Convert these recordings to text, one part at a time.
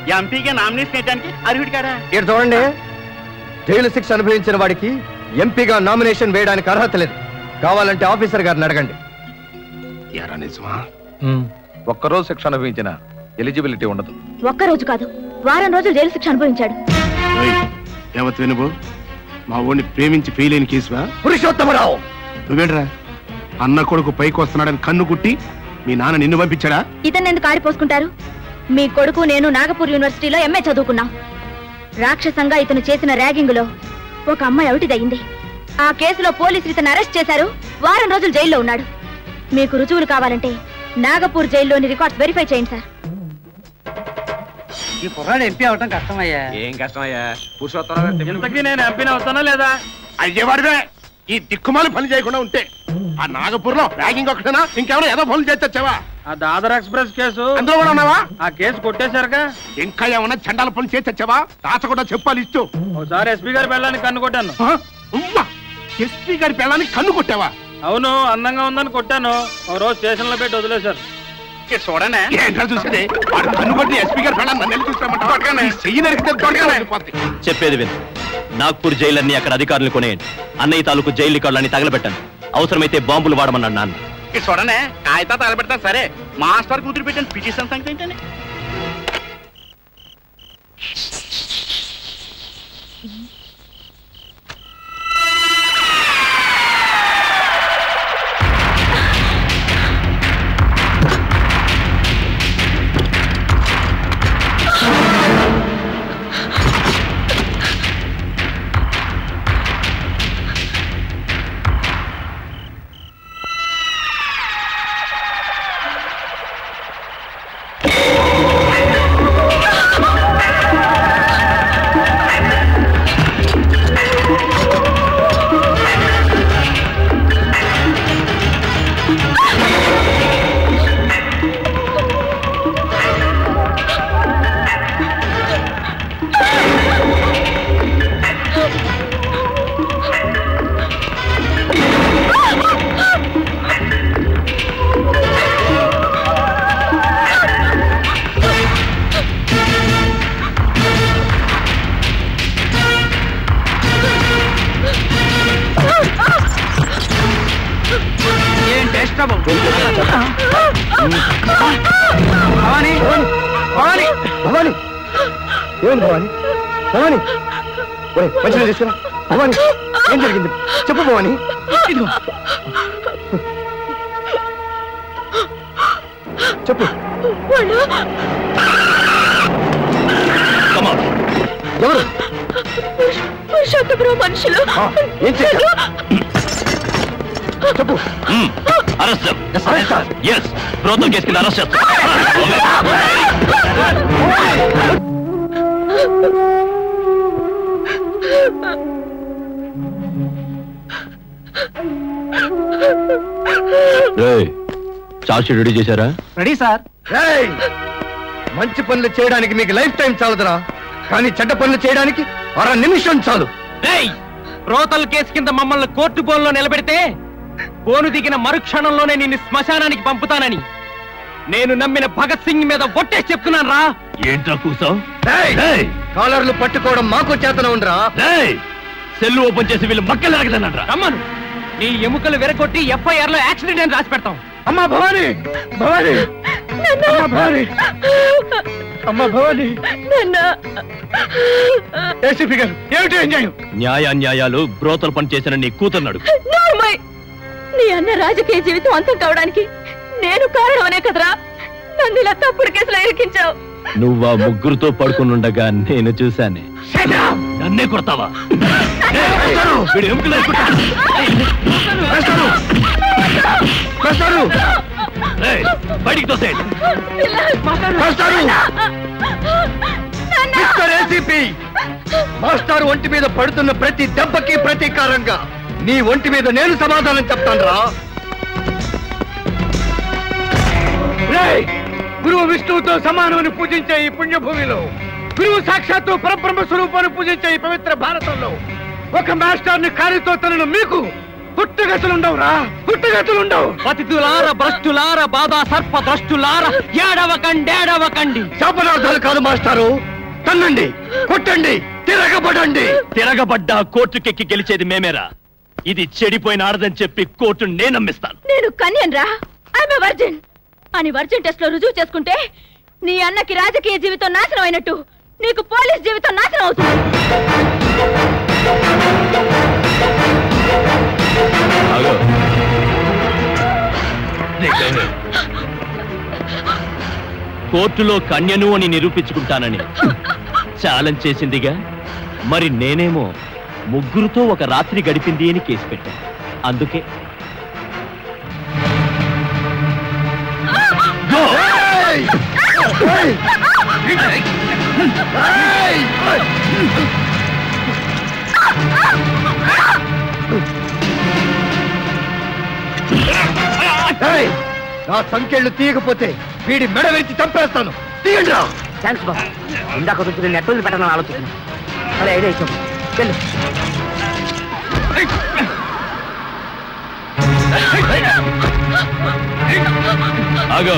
ఎంపీగా నామినేషన్ వేయడానికి అర్హుడు కదా ఇక్కడ చూడండి జైలు శిక్ష అనుభవించిన వాడికి ఎంపీగా నామినేషన్ వేయడానికి అర్హత లేదు కావాలంటే ఆఫీసర్ గారిని అడగండి ఎరా నిజమా ఒక్కరోజు శిక్ష అనుభవించిన ఎలిజిబిలిటీ ఉండదు ఒక్కరోజు కాదు వారం రోజులు జైలు శిక్ష అనుభవించాడు ఏమత్ వినుబు మా ఊడిని ప్రేమించి ఫెయిల్ అయిన కేసువా పురుషోత్తమరావు నువ్వేంట్రా అన్న కొడుకు పైకి వస్తున్నాడని కన్ను కుట్టి మీ నాన్న నిన్ను పంపించాడా ఇతన్ని ఎందుకు ఆడిపోసుకుంటారు మీ కొడుకు నేను నాగపూర్ యూనివర్సిటీలో ఎంఏ చదువుకున్నాం రాక్షసంగా ఇతను చేసిన ర్యాగింగులో ఒక అమ్మాయి అవిటిదయ్యింది ఆ కేసులో పోలీసులు ఇతను అరెస్ట్ చేశారు వారం రోజులు జైల్లో ఉన్నాడు మీకు రుజువులు కావాలంటే నాగపూర్ జైల్లోని రికార్డ్స్ వెరిఫై చేయండి సార్ ఈ కుర్రాడు ఎంపీ అవటం కష్టమయ్యా ఏం కష్టమయ్యా పురుషోత్తరం ఇంతకీ నేను ఎంపీని అవుతానా లేదా అయ్యేవాడివే ఈ దిక్కుమాలి పని చేయకుండా ఉంటే ఆ నాగపూర్లో ర్యాగింగ్ ఒకటేనా ఇంకేమైనా ఏదో పనులు చేర్చొచ్చావా ఆ దాదర్ ఎక్స్ప్రెస్ కేసు అందులో కూడా ఉన్నావా ఆ కేసు కొట్టేశారుగా ఇంకా ఏమైనా చండాల పనులు చేర్చొచ్చావా దాచకుండా చెప్పాలి ఇస్తూ ఒకసారి ఎస్పీ గారి పెళ్ళాన్ని కన్ను కొట్టాను ఎస్పీ గారి పిల్లని కన్ను కొట్టావా అవును అందంగా ఉందని కొట్టాను ఒక రోజు స్టేషన్ లో పెట్టి వదిలేశారు చూడండి ఏంట్రా చూసేది వాడు కన్ను కొట్టి ఎస్పీ గారి పిల్లని నన్ను చూసామంటే చెయ్యి నరికితే దొరకనే చెప్పేది విను నాగ్పూర్ జైలన్నీ అక్కడ అధికారులు కొనేయండి అన్నయ్య తాలూకు జైలు రికార్డులన్నీ తగలబెట్టండి అవసరమైతే బాంబులు వాడమన్నాడు నాన్న చూడండి కాగితా తగలబెడతా సరే మాస్టర్ కూతురు పెట్టిన పిటిషన్ సంగతి ఏంటండి ఏం టేస్ట్ ట్రబుల్ భవాని భవాని భవాని ఏమైంది భవాని భవాని ఒరే మంచిగా తీసుకురా భవాని ఏం జరిగింది చెప్పు భవాని ఇదిగో. చెప్పు ఎవరు పురుషోత్తపురం మనుషులు ఆ, ఏం చేశారు చెప్పు అరెస్ట్ అరెస్టా? ఎస్ ప్రోతం కేసు కింద అరెస్ట్ చేస్తాం చార్జ్ రెడీ చేశారా రెడీ సార్ రేయ్! మంచి పనులు చేయడానికి మీకు లైఫ్ టైం చాలదురా కానీ చెడ్డ పనులు చేయడానికి అర నిమిషం చాలు రోతల్ కేసు కింద మమ్మల్ని కోర్టు బోన్లో నిలబెడితే బోను దిగిన మరుక్షణంలోనే నిన్ను శ్మశానానికి పంపుతానని నేను నమ్మిన భగత్ సింగ్ మీద ఒట్టేసి చెప్తున్నాను రా ఏంట్రా కూసావు రేయ్! కాలర్లు పట్టుకోవడం మాకు చేతన ఉండరా సెల్ ఓపెన్ చేసి వీళ్ళు మక్కలు ఎరగదన్నట్రా రమ్మను నీ ఎముకలు విరగొట్టి ఎఫ్ఐఆర్ లో యాక్సిడెంట్ అని రాసి పెడతాం అమ్మా భవాని భవాని అమ్మా భవాని అమ్మా భవాని ఏసీపీ గారు ఏమిటి అన్యాయం న్యాయాన్యాయాలు బ్రోతలు పని చేసిన నీ కూతుర్నాడు నార్మల్ నీ అన్న రాజకీయ జీవితం అంతం కావడానికి నేను కారణమనే కదరా నన్ను ఇలా తప్పుడు కేసులో ఇరికించావు నువ్వు ఆ ముగ్గురుతో పడుకునుండగా నేను చూశానే నన్నే కొడతావా వీడు ఎముకలు ఎరుక్కుంటాడు. మాస్టారు ఏయ్, బయటికి తోసేయండి మాస్టారు మిస్టర్ ఏసీపీ మాస్టారు ఒంటి మీద పడుతున్న ప్రతి దెబ్బకి ప్రతీకారంగా నీ ఒంటి మీద నేను సమాధానం చెప్తాను రా గురువు విష్ణువుతో సమానమని పూజించే ఈ పుణ్యభూమిలో గురువు సాక్షాత్తు పరబ్రహ్మ స్వరూపాన్ని పూజించే ఈ పవిత్ర భారతంలో ఒక మాస్టర్ ని కాలితో తనను మీకు పుట్టగతులుండవురా పుట్టగతులుండవు పతితులార భ్రష్టులార బాధా సర్ప ద్రష్టులార ఏడవకండి ఏడవకండి శాపనార్థాలు కాదు మాస్టారు తన్నండి కొట్టండి తిరగబడండి తిరగబడ్డా కోర్టుకెక్కి గెలిచేది మేమేరా ఇది చెడిపోయిన ఆడదని చెప్పి కోర్టు నేను నమ్మిస్తాను నేను కన్యన్ రా ఐఎమ్ వర్జిన్ అని వర్జిన్ టెస్ట్ లో రుజువు చేసుకుంటే నీ అన్నకి రాజకీయ జీవితం నాశనం అయినట్టు నీకు పోలీస్ జీవితం నాశనం అవుతుంది ఆగు. నీకేమి? కోర్టులో కన్యను అని నిరూపించుకుంటానని ఛాలెంజ్ చేసిందిగా మరి నేనేమో ముగ్గురుతో ఒక రాత్రి గడిపింది అని కేసు పెట్టాను అందుకే ఏయ్! ఏయ్! ఏయ్! ఏయ్! నా సంఖ్యలు తీయకపోతే వీడి మెడ విరిచి చంపేస్తాను తీయండి రా థ్యాంక్స్ బాబు ఇందాక నుంచి నేను నెట్ పెట్టాలని ఆలోచిస్తున్నాను అలా ఐడియా ఇచ్చాము వెళ్ళు ఆగో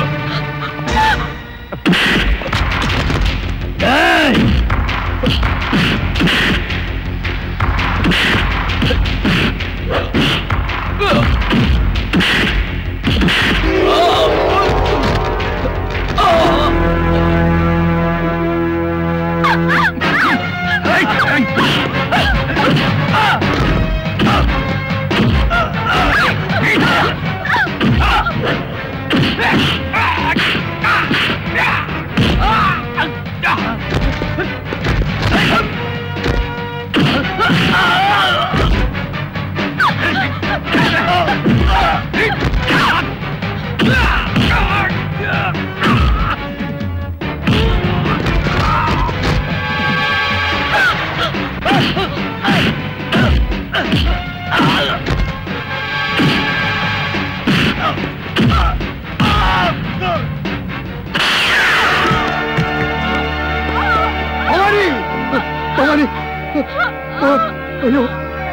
భవాని భవాని ఆ, అయ్యో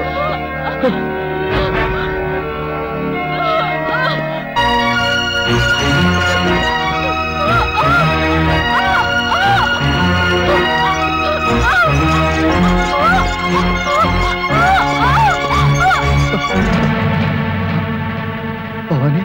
భవాని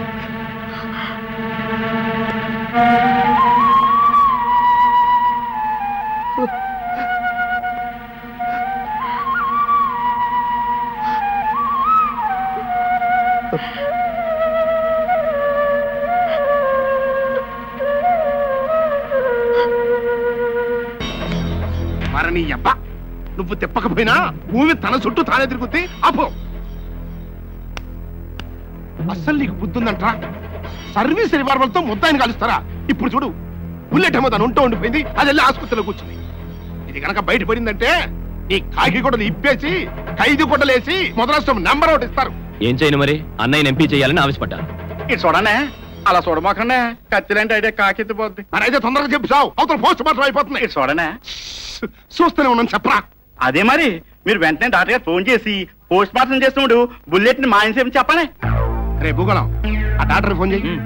మరి నీ అబ్బా నువ్వు తిప్పకపోయినా భూమి తన చుట్టూ తానే తిరుగుద్ది అపో అస్సలు నీకు బుద్ధుందంట్రా సర్వీస్ రివాల్వర్తో ముద్దాయిని కలుస్తారా ఇప్పుడు చూడు బుల్లెట్ ఏమో దాని ఉంటూ ఉండిపోయింది అది వెళ్ళి ఆసుపత్రిలో కూర్చుంది ఇది కనుక బయటపడిందంటే నీ కాకి గుడ్డలు ఇప్పేసి ఖైదీ గుడ్డలేసి మొదలష్టం నెంబర్ ఒకటి ఇస్తారు ఏం చేయను మరి అన్నయ్యని ఎంపీ చేయాలని ఆവശ്యపడ్డాను ఇటు చూడనే అలా చూడమాకండి కత్తిలాంటి ఐడియా కాకెత్తిపోద్ది మరి అయితే తొందరగా చెప్పు సావు అవతల పోస్ట్ మార్టం అయిపోతుంది ఇటు చూడనే చూస్తూనే ఉన్నాను చెప్పరా అదే మరి మీరు వెంటనే డాక్టర్ గారు ఫోన్ చేసి పోస్ట్ మార్టం చేస్తున్నప్పుడు బుల్లెట్ ని మాయసేపు చెప్పనే రే భూగోళం ఆ డాక్టర్ ఫోన్ చేయి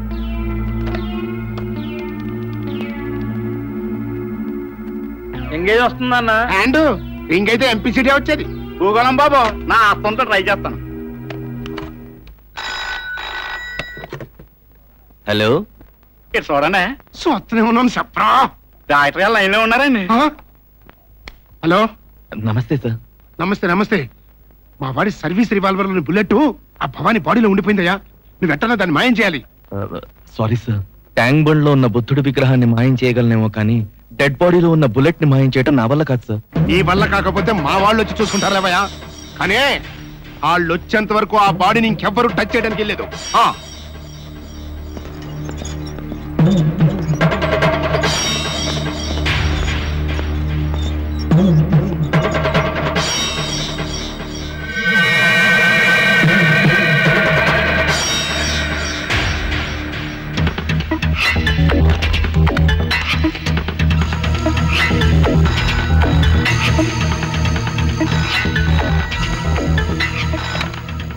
ఎంగేజ్ వస్తుందన్న అండ్ ఇంకైతే ఎంపీసీడీ వచ్చేది భూగోళం బాబు నా అత్తంతో ట్రై చేస్తాను హలో ఇటు చూడండి చూస్తూనే ఉన్నాను చెప్పరా డాక్టర్ గారు లైన్ లో ఉన్నారండి ఆ? హలో నమస్తే సార్ నమస్తే నమస్తే మా వాడి సర్వీస్ రివాల్వర్ లోని బుల్లెట్ ఆ భవాని బాడీలో ఉండిపోయిందయ్యా నువ్వు వెంటనే దాన్ని మాయం చేయాలి సారీ సార్ ట్యాంక్ బండ్ లో ఉన్న బుద్ధుడి విగ్రహాన్ని మాయం చేయగలనేమో కానీ డెడ్ బాడీలో ఉన్న బుల్లెట్ ని మాయం చేయడం నా వల్ల కాదు సార్ నీ వల్ల కాకపోతే మా వాళ్ళు వచ్చి చూసుకుంటారేవయ్యా కానీ వాళ్ళు వచ్చేంత వరకు ఆ బాడీని ఇంకెవ్వరూ టచ్ చేయడానికి వెళ్ళలేదు ఆ,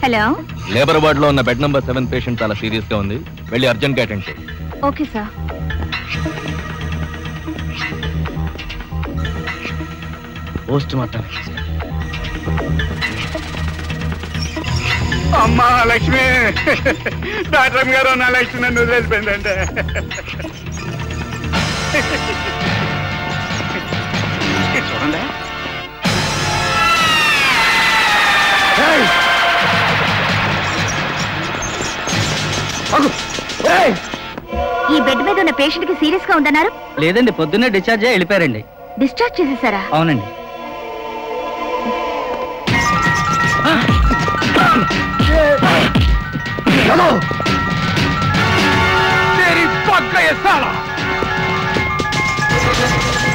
హలో లేబర్ వార్డ్ లో ఉన్న బెడ్ నంబర్ సెవెన్ పేషెంట్ చాలా సీరియస్ గా ఉంది వెళ్ళి అర్జెంట్ గా అటెండ్ చేయి ఓకే సార్ పోస్ట్ మార్టం అమ్మా లక్ష్మి డాక్టర్ గారు నా లక్ష్మి నన్ను వదిలేసిపోయిందంటే ఇది చూడండి ఈ బెడ్ మీద ఉన్న పేషెంట్ కి సీరియస్ గా ఉందన్నారు లేదండి పొద్దున్నే డిశ్చార్జ్ అయ్యి వెళ్ళిపోయారండి డిశ్చార్జ్ చేసేసారా అవునండి तेरी पग का ये साला